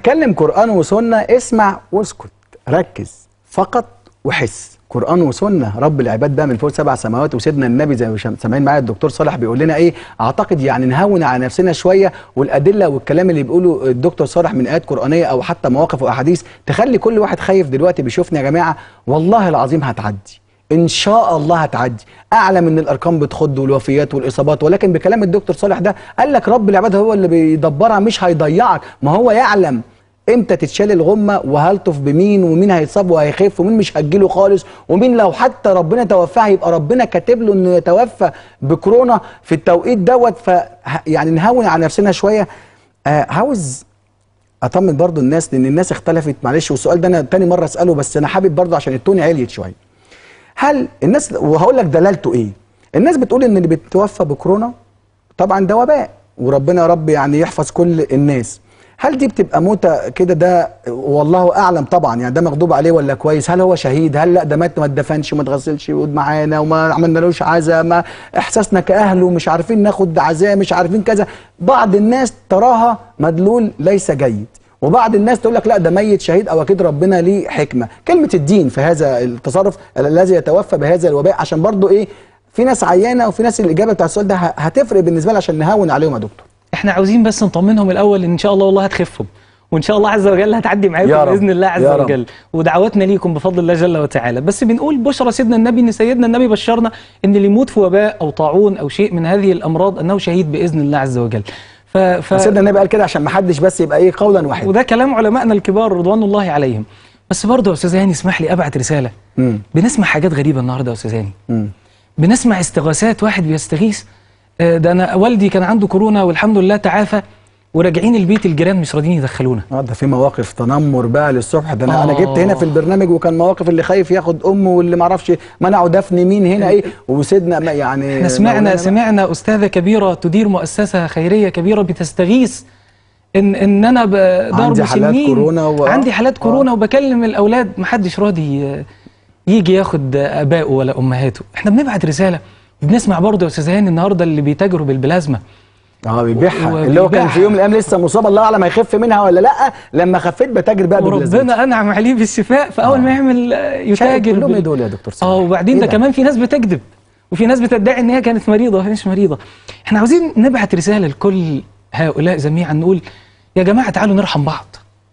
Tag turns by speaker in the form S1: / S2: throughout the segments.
S1: نتكلم قرآن وسنة اسمع واسكت ركز فقط وحس قرآن وسنة رب العباد ده من فوق سبع سماوات وسيدنا النبي زي ما شم- سامعين معايا الدكتور صالح بيقول لنا ايه اعتقد يعني نهون على نفسنا شوية والأدلة والكلام اللي بيقوله الدكتور صالح من آيات قرآنية أو حتى مواقف وأحاديث تخلي كل واحد خايف دلوقتي بيشوفنا يا جماعة والله العظيم هتعدي ان شاء الله هتعدي اعلم ان الارقام بتخض والوفيات والاصابات ولكن بكلام الدكتور صالح ده قال لك رب العباد هو اللي بيدبرها مش هيضيعك ما هو يعلم امتى تتشال الغمه وهلطف بمين ومين هيتصاب وهيخف ومين مش هتجيله خالص ومين لو حتى ربنا توفاه هيبقى ربنا كاتب له انه يتوفى بكورونا في التوقيت دوت ف يعني نهون على نفسنا شويه آه عاوز اطمن برضو الناس لان الناس اختلفت معلش والسؤال ده انا تاني مره اساله بس انا حابب برضو عشان التون عليت شويه هل الناس وهقول لك دلالته ايه الناس بتقول ان اللي بتتوفى بكورونا طبعا ده وباء وربنا يا رب يعني يحفظ كل الناس هل دي بتبقى موتة كده ده والله اعلم طبعا يعني ده مغضوب عليه ولا كويس هل هو شهيد هل لا ده مات ما اتدفنش ما اتغسلش يقعد معانا وما عملنالوش عزاء ما احساسنا كاهله مش عارفين ناخد عزاء مش عارفين كذا بعض الناس تراها مدلول ليس جيد وبعض الناس تقول لك لا ده ميت شهيد او اكيد ربنا ليه حكمه كلمه الدين في هذا التصرف الذي يتوفى بهذا الوباء عشان برضو ايه في ناس عيانه وفي ناس الاجابه بتاع السؤال ده ه- هتفرق بالنسبه لنا عشان نهون عليهم يا دكتور
S2: احنا عاوزين بس نطمنهم الاول ان شاء الله والله هتخفهم وان شاء الله عز وجل هتعدي معاكم
S1: يا رب.
S2: باذن الله عز
S1: يا رب.
S2: وجل ودعواتنا ليكم بفضل الله جل وتعالى بس بنقول بشرى سيدنا النبي ان سيدنا النبي بشرنا ان اللي يموت في وباء او طاعون او شيء من هذه الامراض انه شهيد باذن الله عز وجل ف... ف...
S1: سيدنا النبي قال كده عشان ما حدش بس يبقى ايه قولا واحدا
S2: وده كلام علمائنا الكبار رضوان الله عليهم بس برضه يا استاذ هاني اسمح لي ابعت رساله
S1: مم.
S2: بنسمع حاجات غريبه النهارده يا استاذ هاني
S1: مم.
S2: بنسمع استغاثات واحد بيستغيث آه، ده انا والدي كان عنده كورونا والحمد لله تعافى وراجعين البيت الجيران مش راضيين يدخلونا
S1: اه ده في مواقف تنمر بقى للصبح ده انا
S2: آه.
S1: انا جبت هنا في البرنامج وكان مواقف اللي خايف ياخد امه واللي ما اعرفش منعوا دفن مين هنا ايه وسيدنا ما يعني
S2: احنا سمعنا
S1: مولانا-
S2: سمعنا استاذه كبيره تدير مؤسسه خيريه كبيره بتستغيث ان ان انا ب- دار
S1: عندي حالات
S2: مسنين
S1: كورونا و-
S2: عندي حالات
S1: آه.
S2: كورونا وبكلم الاولاد محدش راضي ي- يجي ياخد ابائه ولا امهاته احنا بنبعت رساله وبنسمع برضه يا استاذ هاني النهارده اللي بيتاجروا بالبلازما
S1: اه بيبيعها
S2: و-
S1: اللي هو كان
S2: وبيبيعها.
S1: في يوم من الايام لسه مصاب الله اعلم هيخف منها ولا لا لما خفيت بتاجر بقى بالبلازمات.
S2: وربنا انعم عليه بالشفاء فاول
S1: آه.
S2: ما يعمل آه، يتاجر
S1: كلهم
S2: بال-
S1: ايه دول يا دكتور صالح؟
S2: اه وبعدين
S1: إيه
S2: ده كمان في ناس بتكذب وفي ناس بتدعي ان هي كانت مريضه وهي مش مريضه احنا عاوزين نبعت رساله لكل هؤلاء جميعا نقول يا جماعه تعالوا نرحم بعض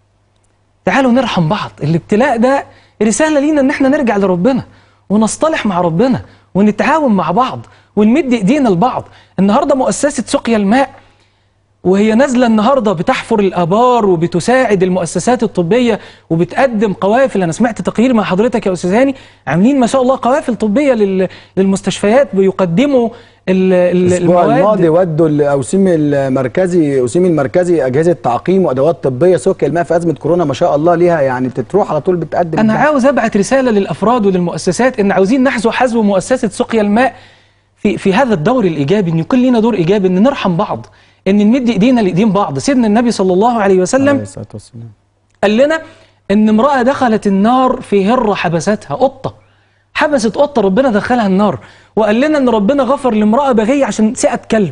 S2: تعالوا نرحم بعض الابتلاء ده رساله لينا ان احنا نرجع لربنا ونصطلح مع ربنا ونتعاون مع بعض ونمد ايدينا لبعض النهارده مؤسسه سقيا الماء وهي نازله النهارده بتحفر الابار وبتساعد المؤسسات الطبيه وبتقدم قوافل انا سمعت تقرير مع حضرتك يا استاذ هاني عاملين ما شاء الله قوافل طبيه لل- للمستشفيات بيقدموا ال- ال-
S1: الاسبوع الماضي
S2: المواد
S1: ودوا الاوسيم المركزي اوسيم المركزي اجهزه تعقيم وادوات طبيه سكر الماء في ازمه كورونا ما شاء الله ليها يعني بتروح على طول بتقدم
S2: انا
S1: ده.
S2: عاوز ابعت رساله للافراد وللمؤسسات ان عاوزين نحذو حذو مؤسسه سقيا الماء في في هذا الدور الايجابي ان يكون لنا دور ايجابي ان نرحم بعض ان نمد ايدينا لايدين بعض سيدنا النبي صلى الله عليه
S1: عليه
S2: وسلم
S1: الصلاه والسلام
S2: قال لنا ان امرأة دخلت النار في هرة حبستها قطة حبست قطة ربنا دخلها النار وقال لنا ان ربنا غفر لامرأة بغية عشان سقت كلب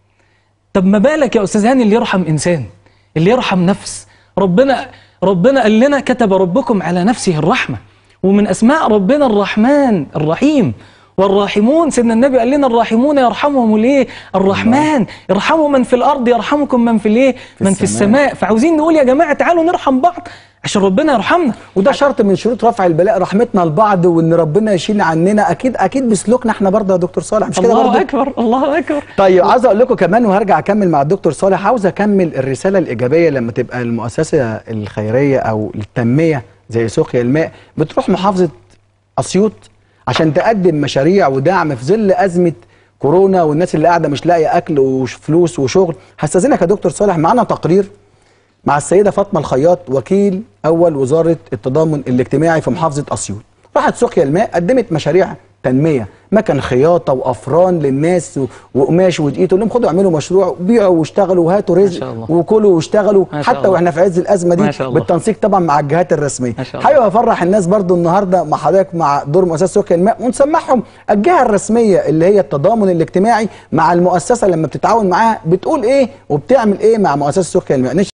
S2: طب ما بالك يا استاذ هاني اللي يرحم انسان اللي يرحم نفس ربنا ربنا قال لنا كتب ربكم على نفسه الرحمة ومن اسماء ربنا الرحمن الرحيم والراحمون سيدنا النبي قال لنا الراحمون يرحمهم الايه الرحمن ارحموا من في الارض يرحمكم من في الايه من في
S1: السماء.
S2: السماء فعاوزين نقول يا جماعه تعالوا نرحم بعض عشان ربنا يرحمنا
S1: وده شرط من شروط رفع البلاء رحمتنا لبعض وان ربنا يشيل عننا اكيد اكيد بسلوكنا احنا برضه يا دكتور صالح مش كده
S2: الله
S1: برضه
S2: اكبر الله اكبر
S1: طيب عاوز اقول لكم كمان وهرجع اكمل مع الدكتور صالح عاوز اكمل الرساله الايجابيه لما تبقى المؤسسه الخيريه او التنميه زي سقيا الماء بتروح محافظه اسيوط عشان تقدم مشاريع ودعم في ظل ازمه كورونا والناس اللي قاعده مش لاقيه اكل وفلوس وشغل هستاذنك يا دكتور صالح معانا تقرير مع السيده فاطمه الخياط وكيل اول وزاره التضامن الاجتماعي في محافظه اسيوط راحت سقيا الماء قدمت مشاريع تنميه مكن خياطه وافران للناس و- وقماش ودقيق تقول لهم خدوا اعملوا مشروع بيعوا واشتغلوا وهاتوا رزق
S2: شاء الله.
S1: وكلوا واشتغلوا
S2: ما شاء
S1: حتى
S2: الله.
S1: واحنا في عز الازمه دي
S2: ما شاء الله.
S1: بالتنسيق طبعا مع الجهات الرسميه
S2: ما شاء الله.
S1: حابب افرح الناس برضو النهارده مع حضرتك مع دور مؤسسه سقيا الماء ونسمعهم الجهه الرسميه اللي هي التضامن الاجتماعي مع المؤسسه لما بتتعاون معاها بتقول ايه وبتعمل ايه مع مؤسسه سقيا الماء